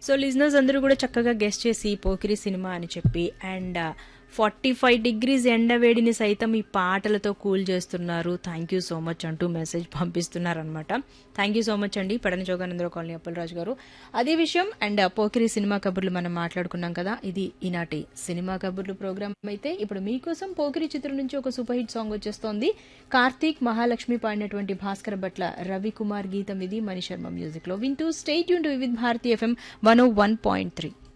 so listeners అందరూ కూడా చక్కగా గెస్ట్ చేసి పోకిరి సినిమా అని చెప్పి అండ్ ఫార్టీ ఫైవ్ డిగ్రీస్ ఎండవేడిని సైతం ఈ పాటలతో కూల్ చేస్తున్నారు థ్యాంక్ యూ సో మచ్ అంటూ మెసేజ్ పంపిస్తున్నారు అనమాట థ్యాంక్ యూ సో మచ్ అండి పడని జోగానందరావు కాలనీ అప్పలరాజు గారు అదే విషయం అండ్ పోకిరి సినిమా కబుర్లు మనం మాట్లాడుకున్నాం కదా ఇది ఈనాటి సినిమా కబుర్లు ప్రోగ్రామ్ అయితే ఇప్పుడు మీకోసం పోకిరి చిత్రం నుంచి ఒక సూపర్ హిట్ సాంగ్ వచ్చేస్తోంది కార్తీక్ మహాలక్ష్మి పాడినటువంటి భాస్కర్ భట్ల రవికుమార్ గీతం ఇది మణిశర్మ మ్యూజిక్ లో వింటూ స్టేట్ యూన్ to with Bharati FM one O one point three